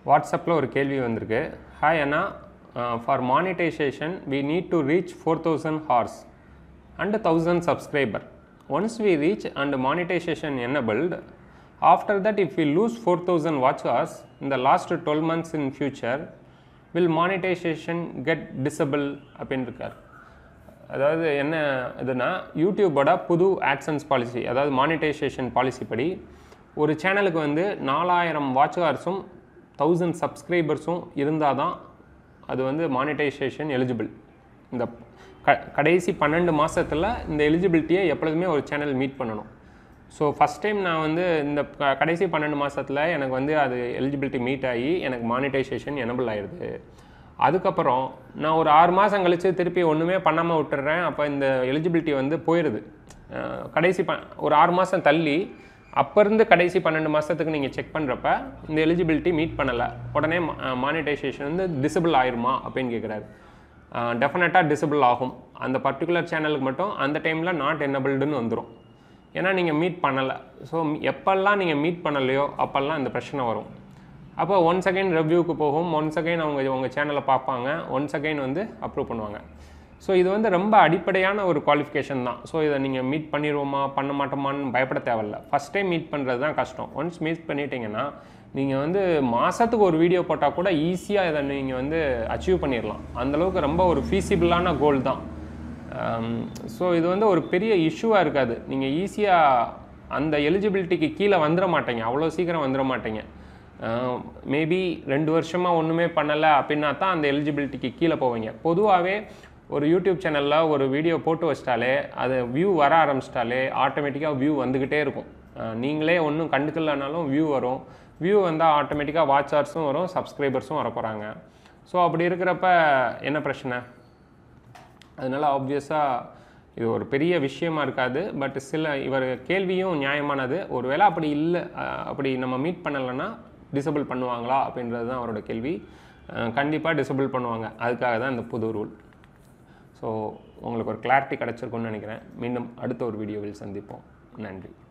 வாட்ஸ்அப்பில் ஒரு கேள்வி வந்திருக்கு ஹாய் அண்ணா for monetisation we need to reach four thousand hours and thousand subscriber once we reach and monetisation enabled after that if we lose four thousand watch hours இந்த last twelve months in future will monetisation get disable அப்படின்னு இருக்கார் அதாவது என்ன இதுனா யூடியூபோட புது AdSense policy அதாவது monetisation policy படி ஒரு சேனலுக்கு வந்து நாலாயிரம் வாட்ச் ஹவர்ஸும் தௌசண்ட் சப்ஸ்கிரைபர்ஸும் இருந்தால் தான் அது வந்து மானிட்டைசேஷன் எலிஜிபிள் இந்த க கடைசி பன்னெண்டு மாதத்தில் இந்த எலிஜிபிலிட்டியை எப்பொழுதுமே ஒரு சேனல் மீட் பண்ணணும் ஸோ ஃபஸ்ட் டைம் நான் வந்து இந்த க- கடைசி பன்னெண்டு மாதத்தில் எனக்கு வந்து அது எலிஜிபிலிட்டி மீட் ஆகி எனக்கு மானிட்டைசேஷன் எனபிள் ஆயிடுது அதுக்கப்புறம் நான் ஒரு ஆறு மாதம் கழித்து திருப்பி ஒன்றுமே பண்ணாமல் விட்டுறேன் அப்போ இந்த எலிஜிபிலிட்டி வந்து போயிடுது அஹ் கடைசி ப ஒரு ஆறு மாதம் தள்ளி அப்போ இருந்து கடைசி பன்னெண்டு மாதத்துக்கு நீங்கள் செக் பண்ணுறப்ப இந்த எலிஜிபிலிட்டி மீட் பண்ணலை உடனே மானிட்டைசேஷன் வந்து டிசபிள் ஆயிருமா அப்படின்னு கேட்குறாரு டெஃபினட்டாக டிசபிள் ஆகும் அந்த பர்டிகுலர் சேனலுக்கு மட்டும் அந்த டைமில் நாட் என்னபிள்டுன்னு வந்துடும் ஏன்னா நீங்கள் மீட் பண்ணலை ஸோ எப்பெல்லாம் நீங்கள் மீட் பண்ணலையோ அப்போல்லாம் இந்த பிரச்சனை வரும் அப்போ ஒன் செகண்ட் ரிவ்யூக்கு போகும் ஒன் செகண்ட் அவங்க உங்கள் சேனலை பார்ப்பாங்க ஒன் செகண்ட் வந்து அப்ரூவ் பண்ணுவாங்க ஸோ இது வந்து ரொம்ப அடிப்படையான ஒரு குவாலிஃபிகேஷன் தான் ஸோ இதை நீங்கள் மீட் பண்ணிடுவோமா பண்ண மாட்டோமான்னு பயப்பட தேவையில்ல ஃபஸ்ட் டைம் மீட் பண்ணுறது தான் கஷ்டம் ஒன்ஸ் மீட் பண்ணிட்டீங்கன்னா நீங்கள் வந்து மாதத்துக்கு ஒரு வீடியோ போட்டால் கூட ஈஸியாக இதை நீங்கள் வந்து அச்சீவ் பண்ணிடலாம் அந்தளவுக்கு ரொம்ப ஒரு ஃபீஸிபிளான கோல் தான் ஸோ இது வந்து ஒரு பெரிய இஷ்யூவாக இருக்காது நீங்கள் ஈஸியாக அந்த எலிஜிபிலிட்டிக்கு கீழே வந்துட மாட்டீங்க அவ்வளோ சீக்கிரம் வந்துட மாட்டீங்க மேபி ரெண்டு வருஷமாக ஒன்றுமே பண்ணலை அப்படின்னா தான் அந்த எலிஜிபிலிட்டிக்கு கீழே போவீங்க பொதுவாகவே ஒரு யூடியூப் சேனலில் ஒரு வீடியோ போட்டு வச்சிட்டாலே அது வியூ வர ஆரம்பிச்சிட்டாலே ஆட்டோமேட்டிக்காக வியூ வந்துக்கிட்டே இருக்கும் அஹ் நீங்களே ஒன்றும் கண்டுக்கலனாலும் வியூ வரும் வியூ வந்தால் ஆட்டோமேட்டிக்காக வாட்ச் ஹவர்ஸும் வரும் சப்ஸ்கிரைபர்ஸும் வர போகிறாங்க ஸோ அப்படி இருக்கிறப்ப என்ன பிரச்சனை அதனால ஆப்வியஸாக இது ஒரு பெரிய விஷயமா இருக்காது பட் சில இவர் கேள்வியும் நியாயமானது ஒருவேளை அப்படி இல்லை அஹ், அப்படி நம்ம மீட் பண்ணலைன்னா டிசபிள் பண்ணுவாங்களா அப்படின்றது தான் அவரோட கேள்வி கண்டிப்பாக டிசபிள் பண்ணுவாங்க அதுக்காக தான் இந்த புது ரூல் ஸோ உங்களுக்கு ஒரு கிளாரிட்டி கிடச்சிருக்கும்னு நினைக்கிறேன் மீண்டும் அடுத்த ஒரு வீடியோவில் சந்திப்போம் நன்றி